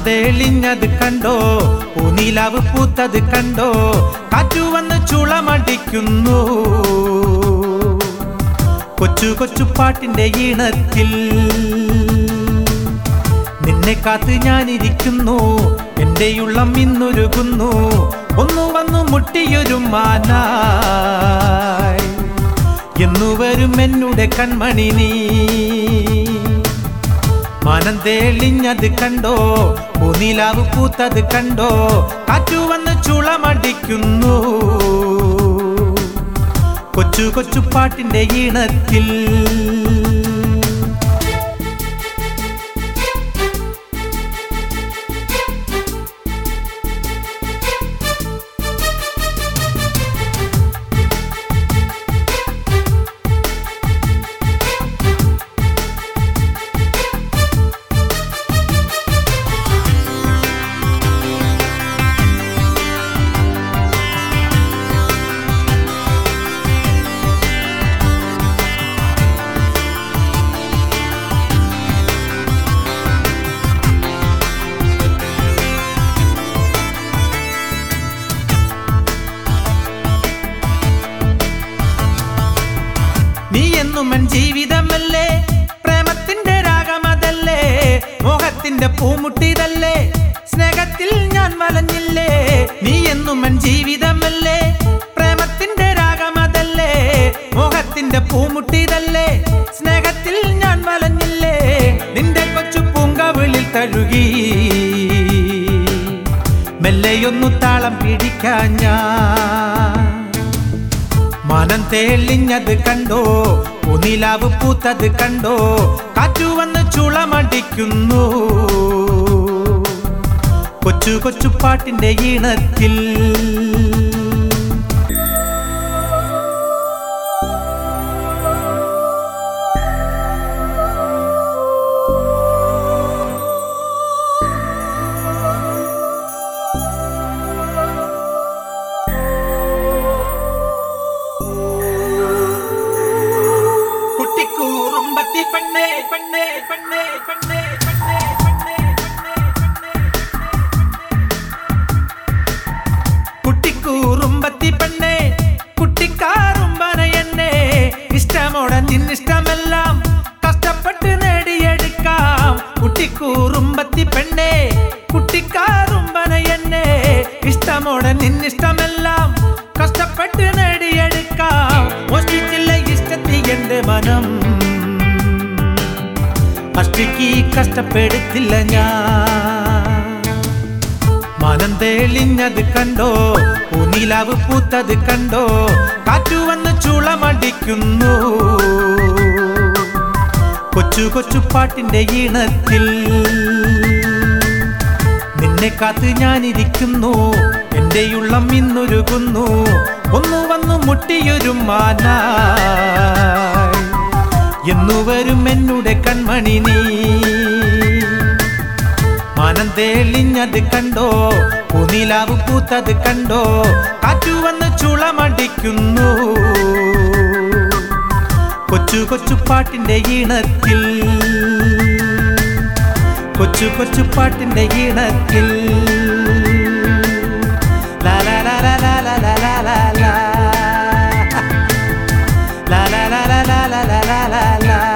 തെളിഞ്ഞത് കണ്ടോ പൂനിലാവ് പൂത്തത് കണ്ടോ കാറ്റു വന്ന് ചുളമടിക്കുന്നു കൊച്ചു കൊച്ചു പാട്ടിന്റെ ഈണത്തിൽ നിന്നെ കാത്ത് ഞാനിരിക്കുന്നു എന്റെ ഉള്ളം ഇന്നൊരുകുന്നു ഒന്നു വന്നു മുട്ടിയൊരു മാനായി എന്നു വരും എന്നുടെ കൺമണി നീ മനം തെളിഞ്ഞത് കണ്ടോ പൂനിലാവ് പൂത്തത് കണ്ടോ കാറ്റു വന്ന് ചുളമടിക്കുന്നു കൊച്ചു കൊച്ചു പാട്ടിന്റെ ഈണത്തിൽ നീ എന്നും എൻ ജീവിതമല്ലേ പ്രേമത്തിന്റെ രാഗമതല്ലേ മോഹത്തിന്റെ പൂമുട്ടിതല്ലേ സ്നേഹത്തിൽ ഞാൻ വലഞ്ഞില്ലേ നീ എന്നും എൻ ജീവിതമല്ലേ പ്രേമത്തിന്റെ രാഗമതല്ലേ മോഹത്തിന്റെ പൂമുട്ടിതല്ലേ സ്നേഹത്തിൽ ഞാൻ വലഞ്ഞില്ലേ നിന്റെ കൊച്ചു പൂങ്കവിളിൽ തഴുകി മെല്ലെയൊന്നു താളം പിടിക്കാൻ ഞാൻ മനം തെളിഞ്ഞത് കണ്ടോ പൂനിലാവ് പൂത്തത് കണ്ടോ കാറ്റു വന്ന് ചുളമടിക്കുന്നു കൊച്ചു കൊച്ചു പാട്ടിന്റെ ഈണത്തിൽ കുട്ടിക്കൂറുമ്പത്തി പെണ്ണേ പെണ്ണേ പെണ്ണേ പെണ്ണേ പെണ്ണേ പെണ്ണേ പെണ്ണേ കുട്ടിക്കൂറുമ്പത്തി പെണ്ണേ കുട്ടിക്കാറുമ്പന എന്നെ ഇഷ്ടമോടെ നിന്നിഷ്ടമെല്ലാം കഷ്ടപ്പെട്ട് നേടിയെടുക്കാം കുട്ടിക്കൂറുമ്പത്തി പെണ്ണേ കുട്ടിക്കാറുമ്പന എന്നെ ഇഷ്ടമോടെ നിന്നിഷ്ടമെല്ലാം കഷ്ടപ്പെട്ട് നേടിയെടുക്കാം മോഷ്ടിച്ചില്ല ഇഷ്ടത്തി എന്റെ മനം അഷ്ടിക്ക് കഷ്ടപ്പെടുത്തില്ല ഞാൻ മനം തെളിഞ്ഞത് കണ്ടോ പൂനിലാവ് പൂത്തത് കണ്ടോ കാറ്റു വന്ന് ചുളമടിക്കുന്നു കൊച്ചു കൊച്ചു പാട്ടിന്റെ ഈണത്തിൽ നിന്നെ കാത്ത് ഞാനിരിക്കുന്നു എന്റെ ഉള്ളം ഇന്നൊരുകുന്നു ഒന്നു വന്നു മുട്ടിയൊരു മാനായി എന്നു വരും എന്നുടെ കൺമണി നീ മനം തെളിഞ്ഞത് കണ്ടോ പൂനിലാവ് പൂത്തത് കണ്ടോ കാറ്റു വന്ന് ചുളമടിക്കുന്നു കൊച്ചു കൊച്ചു പാട്ടിന്റെ ഈണത്തിൽ കൊച്ചു കൊച്ചു പാട്ടിന്റെ ഈണത്തിൽ ലാ ലാ ലാ ലാ ലാ ലാ ലാ ലാ ലാ ലാ ലാ ലാ ലാ ലാ ലാ ലാ ലാ ലാ ലാ